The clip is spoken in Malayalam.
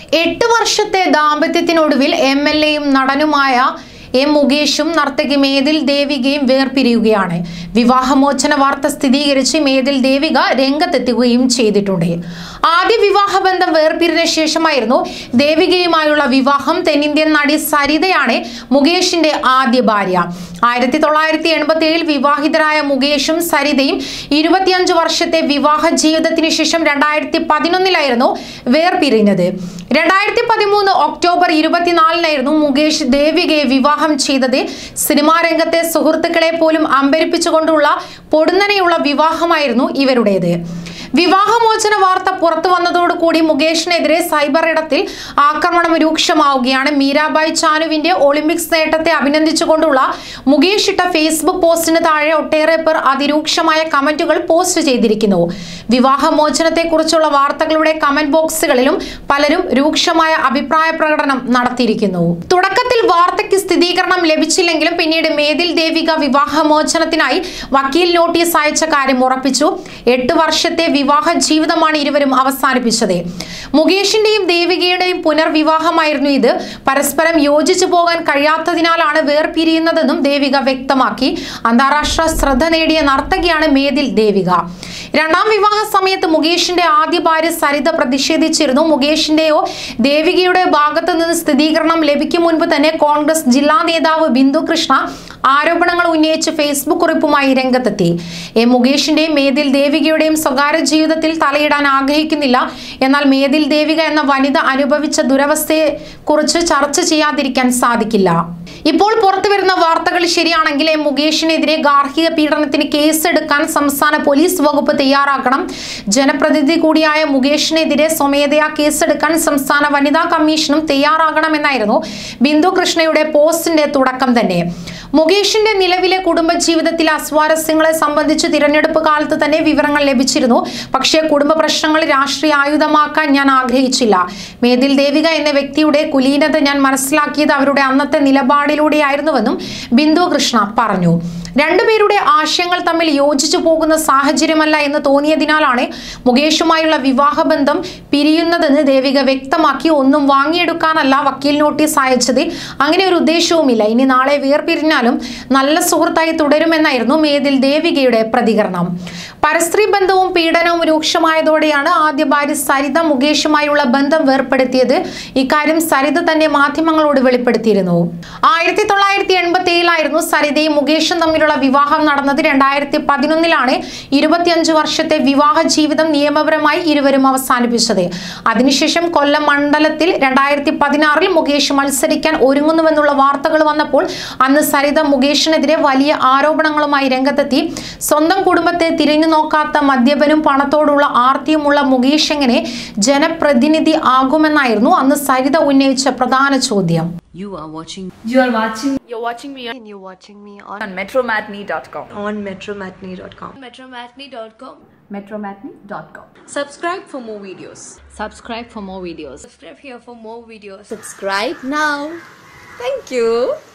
എട്ട് വർഷത്തെ ദാമ്പത്യത്തിനൊടുവിൽ എം എൽ എയും നടനുമായ എം മുകേഷും നർത്തകി മേതിൽ ദേവികയും വേർപിരിയുകയാണ് വിവാഹമോചന വാർത്ത സ്ഥിരീകരിച്ച് മേതിൽ ദേവിക രംഗത്തെത്തുകയും ചെയ്തിട്ടുണ്ട് ആദ്യ വിവാഹബന്ധം വേർപിരിഞ്ഞ ശേഷമായിരുന്നു ദേവികയുമായുള്ള വിവാഹം തെന്നിന്ത്യൻ നടി സരിതയാണ് മുകേഷിന്റെ ആദ്യ ഭാര്യ ആയിരത്തി തൊള്ളായിരത്തി എൺപത്തി ഏഴിൽ വിവാഹിതരായ മുകേഷും സരിതയും ഇരുപത്തിയഞ്ച് വർഷത്തെ വിവാഹ ജീവിതത്തിന് ശേഷം രണ്ടായിരത്തി പതിനൊന്നിലായിരുന്നു വേർപിരിഞ്ഞത് രണ്ടായിരത്തി പതിമൂന്ന് ഒക്ടോബർ ഇരുപത്തിനാലിനായിരുന്നു മുകേഷ് ദേവികയെ വിവാഹം ചെയ്തത് സിനിമാ രംഗത്തെ സുഹൃത്തുക്കളെ പോലും അമ്പരിപ്പിച്ചുകൊണ്ടുള്ള പൊടുന്നനെയുള്ള വിവാഹമായിരുന്നു ഇവരുടേത് വിവാഹമോചന വാർത്ത പുറത്തു വന്നതോടുകൂടി മുകേഷിനെതിരെ സൈബർ ഇടത്തിൽ ആക്രമണം രൂക്ഷമാവുകയാണ് മീരാബായ് ചാനുവിന്റെ ഒളിമ്പിക്സ് നേട്ടത്തെ അഭിനന്ദിച്ചുകൊണ്ടുള്ള മുകേഷ് ഇട്ട ഫേസ്ബുക്ക് പോസ്റ്റിന് താഴെ ഒട്ടേറെ പേർ അതിരൂക്ഷമായ കമന്റുകൾ പോസ്റ്റ് ചെയ്തിരിക്കുന്നു വിവാഹമോചനത്തെ കുറിച്ചുള്ള വാർത്തകളുടെ കമന്റ് ബോക്സുകളിലും പലരും രൂക്ഷമായ അഭിപ്രായ പ്രകടനം നടത്തിയിരിക്കുന്നു തുടക്കത്തിൽ വാർത്തയ്ക്ക് സ്ഥിരീകരണം ലഭിച്ചില്ലെങ്കിലും പിന്നീട് മേതിൽ ദേവിക വിവാഹമോചനത്തിനായി വക്കീൽ നോട്ടീസ് അയച്ച കാര്യം ഉറപ്പിച്ചു എട്ട് വർഷത്തെ വിവാഹ ജീവിതമാണ് ഇരുവരും അവസാനിപ്പിച്ചത് മുകേഷിന്റെയും ദേവികയുടെയും പുനർവിവാഹമായിരുന്നു ഇത് പരസ്പരം യോജിച്ചു പോകാൻ കഴിയാത്തതിനാലാണ് വേർപിരിയുന്നതെന്നും ദേവിക വ്യക്തമാക്കി അന്താരാഷ്ട്ര ശ്രദ്ധ നേടിയ നർത്തകിയാണ് മേതിൽ ദേവിക രണ്ടാം വിവാഹ സമയത്ത് മുകേഷിന്റെ ആദ്യ ഭാര്യ സരിത പ്രതിഷേധിച്ചിരുന്നു മുകേഷിന്റെയോ ദേവികയുടെ ഭാഗത്തു നിന്ന് സ്ഥിരീകരണം ലഭിക്കും മുൻപ് തന്നെ കോൺഗ്രസ് ജില്ലാ നേതാവ് ബിന്ദു കൃഷ്ണ ആരോപണങ്ങൾ ഉന്നയിച്ച് ഫേസ്ബുക്ക് കുറിപ്പുമായി രംഗത്തെത്തി എ മുകേഷിന്റെയും മേതിൽ ദേവികയുടെയും സ്വകാര്യ ജീവിതത്തിൽ തലയിടാൻ ആഗ്രഹിക്കുന്നില്ല എന്നാൽ മേതിൽ ദേവിക എന്ന വനിത അനുഭവിച്ച ദുരവസ്ഥയെ കുറിച്ച് ചർച്ച ചെയ്യാതിരിക്കാൻ സാധിക്കില്ല ഇപ്പോൾ പുറത്തുവരുന്ന വാർത്തകൾ ശരിയാണെങ്കിൽ എം മുകേഷിനെതിരെ ഗാർഹിക പീഡനത്തിന് കേസെടുക്കാൻ സംസ്ഥാന പോലീസ് വകുപ്പ് തയ്യാറാക്കണം ജനപ്രതിനിധി കൂടിയായ മുകേഷിനെതിരെ സ്വമേധയാ കേസെടുക്കാൻ സംസ്ഥാന വനിതാ കമ്മീഷനും തയ്യാറാകണമെന്നായിരുന്നു ബിന്ദു കൃഷ്ണയുടെ പോസ്റ്റിന്റെ തുടക്കം തന്നെ മുകേഷിന്റെ നിലവിലെ കുടുംബജീവിതത്തിലെ അസ്വാരസ്യങ്ങളെ സംബന്ധിച്ച് തിരഞ്ഞെടുപ്പ് കാലത്ത് തന്നെ വിവരങ്ങൾ ലഭിച്ചിരുന്നു പക്ഷേ കുടുംബ പ്രശ്നങ്ങൾ രാഷ്ട്രീയ ആയുധമാക്കാൻ ഞാൻ ആഗ്രഹിച്ചില്ല മേതിൽ ദേവിക എന്ന വ്യക്തിയുടെ കുലീനത ഞാൻ മനസ്സിലാക്കിയത് അവരുടെ അന്നത്തെ നിലപാടിലൂടെയായിരുന്നുവെന്നും ബിന്ദു കൃഷ്ണ പറഞ്ഞു രണ്ടുപേരുടെ ആശയങ്ങൾ തമ്മിൽ യോജിച്ചു പോകുന്ന സാഹചര്യമല്ല എന്ന് തോന്നിയതിനാലാണ് മുകേഷുമായുള്ള വിവാഹബന്ധം പിരിയുന്നതെന്ന് ദേവിക വ്യക്തമാക്കി ഒന്നും വാങ്ങിയെടുക്കാനല്ല വക്കീൽ നോട്ടീസ് അയച്ചത് അങ്ങനെ ഒരു ഉദ്ദേശവുമില്ല ഇനി നാളെ വേർപിരിഞ്ഞാലും നല്ല സുഹൃത്തായി തുടരുമെന്നായിരുന്നു മേതിൽ ദേവികയുടെ പ്രതികരണം പരസ്ത്രീ ബന്ധവും പീഡനവും രൂക്ഷമായതോടെയാണ് ആദ്യ ഭാര്യ സരിത മുകേഷുമായുള്ള ബന്ധം വേർപ്പെടുത്തിയത് ഇക്കാര്യം സരിത തന്നെ മാധ്യമങ്ങളോട് വെളിപ്പെടുത്തിയിരുന്നു ആയിരത്തി തൊള്ളായിരത്തി എൺപത്തി ഏഴിലായിരുന്നു സരിതയും മുകേഷും തമ്മിലുള്ള വിവാഹം നടന്നത് രണ്ടായിരത്തി പതിനൊന്നിലാണ് ഇരുപത്തിയഞ്ച് വർഷത്തെ വിവാഹ ജീവിതം നിയമപരമായി ഇരുവരും അവസാനിപ്പിച്ചത് അതിനുശേഷം കൊല്ലം മണ്ഡലത്തിൽ രണ്ടായിരത്തി പതിനാറിൽ മുകേഷ് മത്സരിക്കാൻ ഒരുങ്ങുന്നുവെന്നുള്ള വാർത്തകൾ വന്നപ്പോൾ അന്ന് സരിത മുകേഷിനെതിരെ വലിയ ആരോപണങ്ങളുമായി രംഗത്തെത്തി സ്വന്തം കുടുംബത്തെ തിരിഞ്ഞു നോക്കാത്ത മദ്യപനും പണത്തോടുള്ള ആർത്തിയുമുള്ള മുകേഷ് എങ്ങനെ ജനപ്രതിനിധി ആകുമെന്നായിരുന്നു അന്ന് സരിത ഉന്നയിച്ച പ്രധാന ചോദ്യം You are watching You are watching You're watching me on, and you're watching me on, on metromatney.com. on metromatney.com. metromatney.com Metromatney.com. Subscribe for more videos. subscribe for more videos. subscribe here for more videos Subscribe now. Thank you.